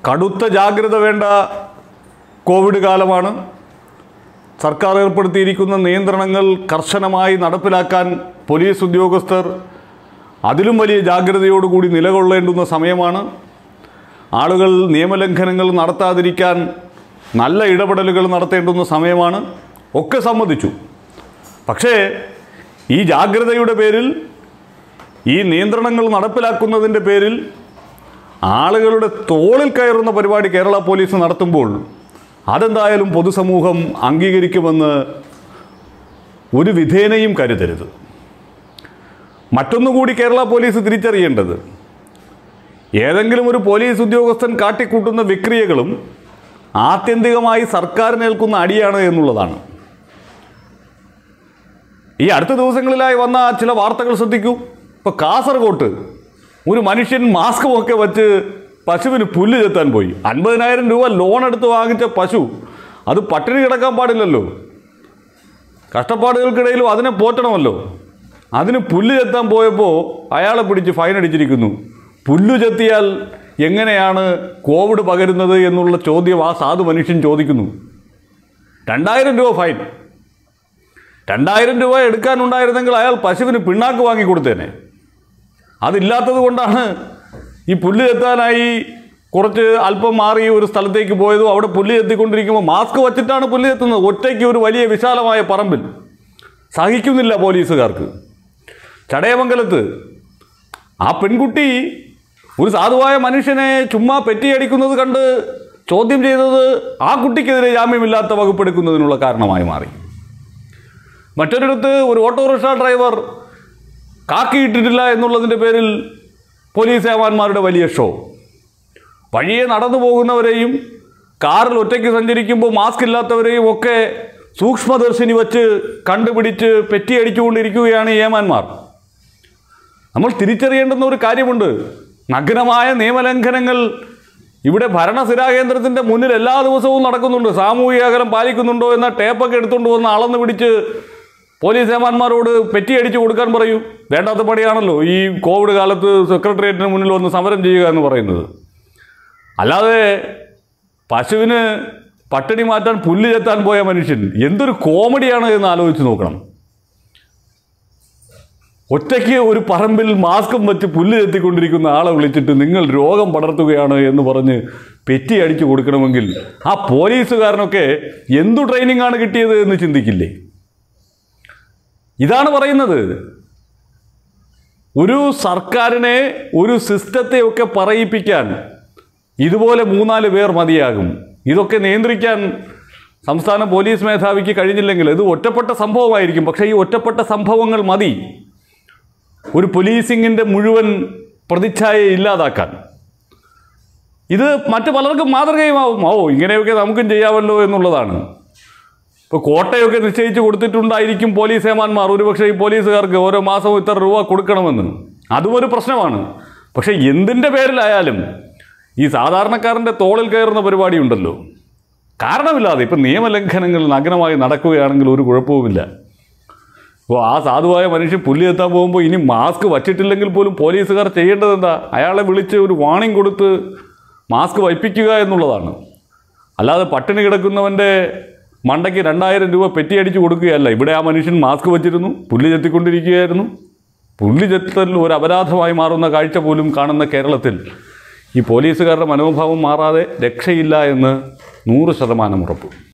കടുത്ത ജാഗ്രത വേണ്ട കോവിഡ് കാലമാണ് സർക്കാർ ഏർപ്പെടുത്തിയിരിക്കുന്ന നിയന്ത്രണങ്ങൾ കർശനമായി നടപ്പിലാക്കാൻ പോലീസ് ഉദ്യോഗസ്ഥർ അതിലും വലിയ ജാഗ്രതയോടുകൂടി നിലകൊള്ളേണ്ടുന്ന സമയമാണ് ആളുകൾ നിയമലംഘനങ്ങൾ നടത്താതിരിക്കാൻ നല്ല ഇടപെടലുകൾ നടത്തേണ്ടുന്ന സമയമാണ് ഒക്കെ സമ്മതിച്ചു പക്ഷേ ഈ ജാഗ്രതയുടെ പേരിൽ ഈ നിയന്ത്രണങ്ങൾ നടപ്പിലാക്കുന്നതിൻ്റെ പേരിൽ ആളുകളുടെ തോളിൽ കയറുന്ന പരിപാടി കേരള പോലീസ് നടത്തുമ്പോൾ അതെന്തായാലും പൊതുസമൂഹം അംഗീകരിക്കുമെന്ന് ഒരു വിധേനയും കരുതരുത് മറ്റൊന്നുകൂടി കേരള പോലീസ് തിരിച്ചറിയേണ്ടത് ഏതെങ്കിലും ഒരു പോലീസ് ഉദ്യോഗസ്ഥൻ കാട്ടിക്കൂട്ടുന്ന വിക്രിയകളും ആത്യന്തികമായി സർക്കാരിനേൽക്കുന്ന അടിയാണ് എന്നുള്ളതാണ് ഈ അടുത്ത ദിവസങ്ങളിലായി വന്ന ചില വാർത്തകൾ ശ്രദ്ധിക്കൂ ഇപ്പോൾ കാസർഗോട്ട് ഒരു മനുഷ്യൻ മാസ്കും ഒക്കെ വച്ച് പശുവിന് പുല്ല് ചെത്താൻ പോയി അൻപതിനായിരം രൂപ ലോൺ എടുത്ത് വാങ്ങിച്ച പശു അത് പട്ടിണി കിടക്കാൻ പാടില്ലല്ലോ കഷ്ടപ്പാടുകൾക്കിടയിലും അതിനെ പോറ്റണമല്ലോ അതിന് പുല്ല് ചെത്താൻ പോയപ്പോൾ അയാളെ പിടിച്ച് ഫൈൻ അടിച്ചിരിക്കുന്നു പുല്ല് ചെത്തിയാൽ എങ്ങനെയാണ് കോവിഡ് പകരുന്നത് എന്നുള്ള ചോദ്യം ആ സാധു മനുഷ്യൻ ചോദിക്കുന്നു രണ്ടായിരം രൂപ ഫൈൻ രണ്ടായിരം രൂപ എടുക്കാനുണ്ടായിരുന്നെങ്കിൽ അയാൾ പശുവിന് പിണ്ണാക്ക് വാങ്ങി കൊടുത്തേനെ അതില്ലാത്തത് കൊണ്ടാണ് ഈ പുല്ല് ചെത്താനായി കുറച്ച് അല്പം മാറി ഒരു സ്ഥലത്തേക്ക് പോയതും അവിടെ പുല്ല് ചെത്തിക്കൊണ്ടിരിക്കുമ്പോൾ മാസ്ക് വച്ചിട്ടാണ് പുല്ല് ചെത്തുന്നത് ഒറ്റയ്ക്ക് ഒരു വലിയ വിശാലമായ പറമ്പിൽ സഹിക്കുന്നില്ല പോലീസുകാർക്ക് ചടയമംഗലത്ത് ആ പെൺകുട്ടി ഒരു സാധുവായ മനുഷ്യനെ ചുമ്മാ പെറ്റിയടിക്കുന്നത് കണ്ട് ചോദ്യം ചെയ്തത് ആ കുട്ടിക്കെതിരെ ജാമ്യമില്ലാത്ത വകുപ്പെടുക്കുന്നതിനുള്ള കാരണമായി മാറി മറ്റൊരിടത്ത് ഒരു ഓട്ടോറിക്ഷ ഡ്രൈവർ കാക്കിയിട്ടിട്ടില്ല എന്നുള്ളതിൻ്റെ പേരിൽ പോലീസ് ഏവാന്മാരുടെ വലിയ ഷോ വഴിയെ നടന്നു പോകുന്നവരെയും കാറിൽ ഒറ്റയ്ക്ക് സഞ്ചരിക്കുമ്പോൾ മാസ്ക് ഇല്ലാത്തവരെയും ഒക്കെ സൂക്ഷ്മദർശിനി വച്ച് കണ്ടുപിടിച്ച് പെറ്റിയടിച്ചുകൊണ്ടിരിക്കുകയാണ് ഈ ഏമാന്മാർ നമ്മൾ തിരിച്ചറിയേണ്ടുന്ന ഒരു കാര്യമുണ്ട് നഗ്നമായ നിയമലംഘനങ്ങൾ ഇവിടെ ഭരണസിരാ കേന്ദ്രത്തിൻ്റെ മുന്നിൽ എല്ലാ ദിവസവും നടക്കുന്നുണ്ട് സാമൂഹിക അകലം പാലിക്കുന്നുണ്ടോ എന്ന ടേപ്പൊക്കെ എടുത്തുകൊണ്ട് വന്ന് അളന്ന് പിടിച്ച് പോലീസ് ഏമാന്മാരോട് പെറ്റിയടിച്ച് കൊടുക്കാൻ പറയൂ വേണ്ടാത്ത പണിയാണല്ലോ ഈ കോവിഡ് കാലത്ത് സെക്രട്ടേറിയറ്റിന് മുന്നിൽ വന്ന് സമരം ചെയ്യുക എന്ന് പറയുന്നത് അല്ലാതെ പശുവിന് പട്ടിണി മാറ്റാൻ പുല്ല് ചെത്താൻ പോയ മനുഷ്യൻ എന്തൊരു കോമഡിയാണ് എന്ന് ആലോചിച്ച് നോക്കണം ഒറ്റയ്ക്ക് ഒരു പറമ്പിൽ മാസ്കും വെച്ച് പുല്ല് ചെത്തിക്കൊണ്ടിരിക്കുന്ന ആളെ വിളിച്ചിട്ട് നിങ്ങൾ രോഗം പടർത്തുകയാണ് എന്ന് പറഞ്ഞ് പെറ്റി അടിച്ചു കൊടുക്കണമെങ്കിൽ ആ പോലീസുകാരനൊക്കെ എന്തു ട്രെയിനിങ് ആണ് കിട്ടിയത് എന്ന് ചിന്തിക്കില്ലേ ഇതാണ് പറയുന്നത് ഒരു സർക്കാരിനെ ഒരു സിസ്റ്റത്തെയൊക്കെ പറയിപ്പിക്കാൻ ഇതുപോലെ മൂന്നാല് പേർ മതിയാകും ഇതൊക്കെ നിയന്ത്രിക്കാൻ സംസ്ഥാന പോലീസ് മേധാവിക്ക് കഴിഞ്ഞില്ലെങ്കിൽ ഇത് ഒറ്റപ്പെട്ട സംഭവമായിരിക്കും പക്ഷേ ഈ ഒറ്റപ്പെട്ട സംഭവങ്ങൾ മതി ഒരു പോലീസിങ്ങിൻ്റെ മുഴുവൻ പ്രതിച്ഛായയെ ഇല്ലാതാക്കാൻ ഇത് മറ്റു പലർക്കും മാതൃകയുമാവും ഓ ഇങ്ങനെയൊക്കെ നമുക്കും ചെയ്യാമല്ലോ എന്നുള്ളതാണ് ഇപ്പോൾ കോട്ടയൊക്കെ നിശ്ചയിച്ച് കൊടുത്തിട്ടുണ്ടായിരിക്കും പോലീസ് ഏമാന്മാർ ഒരുപക്ഷെ ഈ പോലീസുകാർക്ക് ഓരോ മാസവും ഇത്ര രൂപ കൊടുക്കണമെന്ന് അതും ഒരു പ്രശ്നമാണ് പക്ഷേ എന്തിൻ്റെ പേരിലായാലും ഈ സാധാരണക്കാരൻ്റെ തോളിൽ കയറുന്ന പരിപാടി ഉണ്ടല്ലോ കാരണമില്ലാതെ ഇപ്പം നിയമലംഘനങ്ങൾ നഗ്നമായി നടക്കുകയാണെങ്കിൽ ഒരു കുഴപ്പവുമില്ല അപ്പോൾ ആ സാധുവായ മനുഷ്യൻ പുല്ല് എത്താൻ പോകുമ്പോൾ ഇനി മാസ്ക് വച്ചിട്ടില്ലെങ്കിൽ പോലും പോലീസുകാർ ചെയ്യേണ്ടത് എന്താ അയാളെ വിളിച്ച് ഒരു വാണിംഗ് കൊടുത്ത് മാസ്ക് വയ്പ്പിക്കുക എന്നുള്ളതാണ് അല്ലാതെ പട്ടിണി കിടക്കുന്നവൻ്റെ മണ്ടയ്ക്ക് രണ്ടായിരം രൂപ പെറ്റിയടിച്ച് കൊടുക്കുകയല്ല ഇവിടെ ആ മനുഷ്യൻ മാസ്ക് വച്ചിരുന്നു പുല്ല് ചെത്തിക്കൊണ്ടിരിക്കുകയായിരുന്നു പുല്ല് ചെത്തൽ ഒരു അപരാധമായി മാറുന്ന കാഴ്ച പോലും കാണുന്ന കേരളത്തിൽ ഈ പോലീസുകാരുടെ മനോഭാവം മാറാതെ രക്ഷയില്ല എന്ന് നൂറ് ശതമാനം ഉറപ്പ്